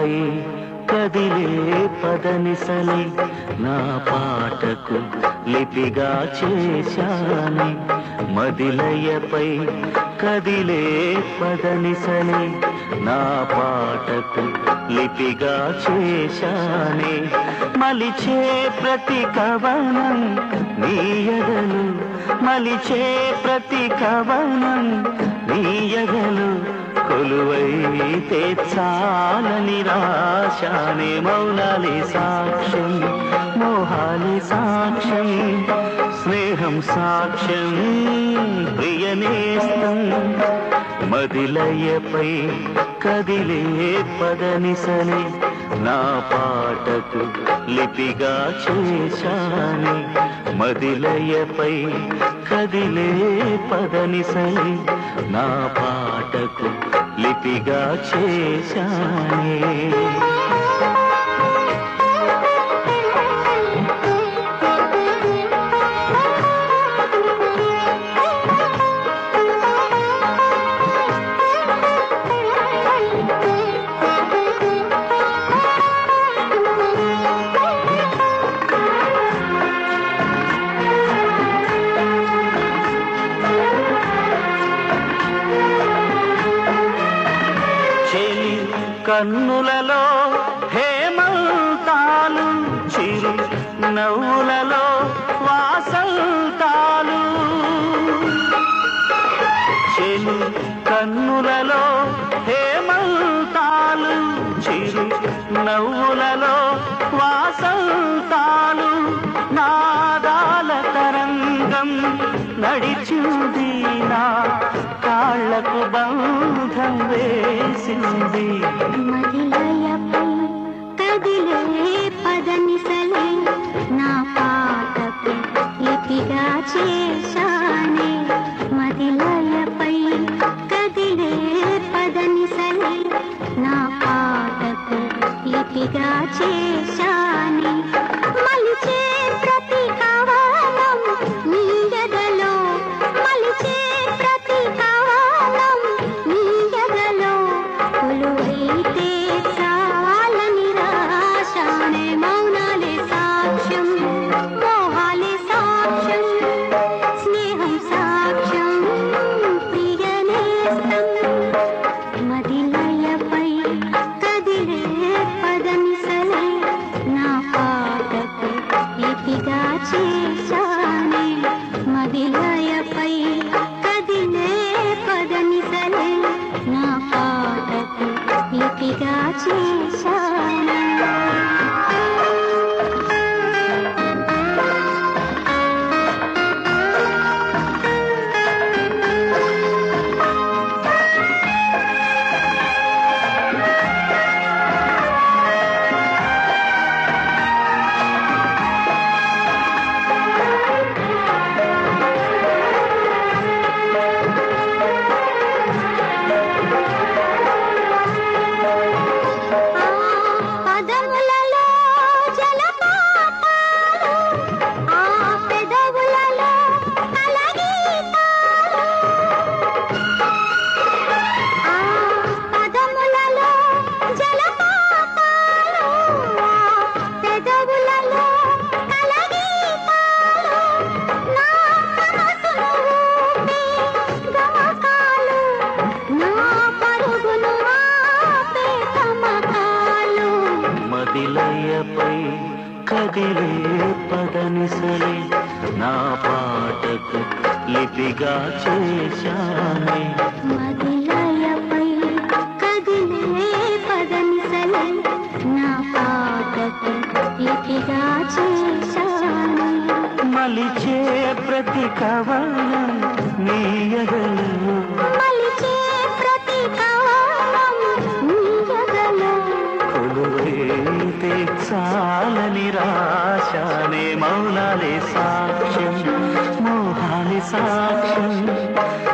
మదిలయపై కదిలే పదనిసలే నా పాటకు లిపిగా చేశానే మదిలయపై కదిలే పదనిసలే నా పాటకు లిపిగా చేశానే మలిచే ప్రతి కవనం నీయగలు మలిచే ప్రతి కవనం నీయగలు కొలువైతే చాలని రాశానే మౌనాలి సాక్ష్యం మోహాలి సాక్ష్యం స్నేహం సాక్ష్యం ప్రియనేస్తం మదిలయపై కదిలే పదనిసలే నా పాటకు లిపిగా చేశానే మదిలయపై కదిలే పదనిసలే నా పాటకు లిపిగా చేశానే చెలి కన్నులలో హేమంతాలు చిరు నవ్వులలో వాసంతాలు చెలి కన్నులలో హేమంతాలు చిరు నవ్వులలో వాసంతాలు నాదాల తరంగం నడిచింది నా కాళ్లకు బంధం వేసింది మదిలయపై కదిలే పదనిసలే నా పాటకు లిపిగా చేశానే మదిలయపై కదిలే పదనిసలే నా పాటకు లిపిగా చేశానే మలిచే ప్రతి కవనం నీ ఎదలో మలిచే ప్రతి కవనం నీ ఎదలో కొలువైతే చాలని రాశానే మౌనాలే సాక్ష్యం మోహాలే సాక్ష్యం స్నేహం సాక్ష్యం ప్రియనేస్తం మదిలయపై కదిలే పదనిసలే నా పాటకు లిపిగా చేశానే మదిలయపై కదిలే పదనిసలే నా పాటకు లిపిగా చేశానే పదములలో జలపాతాలు ఆ పెదవులలో కలగీతాలు ఆ పదములలో జలపాతాలు ఆ పెదవులలో కలగీతాలు నా మనసును ఊపే గమకాలు నా పరుగును ఆపే తమకాలు మదిలయపై కదిలే పదనిసలే నా పాటకు లిపిగా చేశానే మదిలయపై కదిలే పదనిసలే నా పాటకు లిపిగా చేశాను మలిచే ప్రతి కవనం నీయగలు మలిచే ప్రతి కవనం నీ ఎదలో కొలువైతే చాలని రాశానే మౌలాలి సాక్ష్యం మోహాలి సాక్ష్యం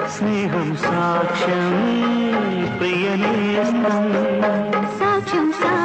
స్నేహం సాక్ష్యం ప్రియనేస్తం సాక్ష్యం సాక్ష్యం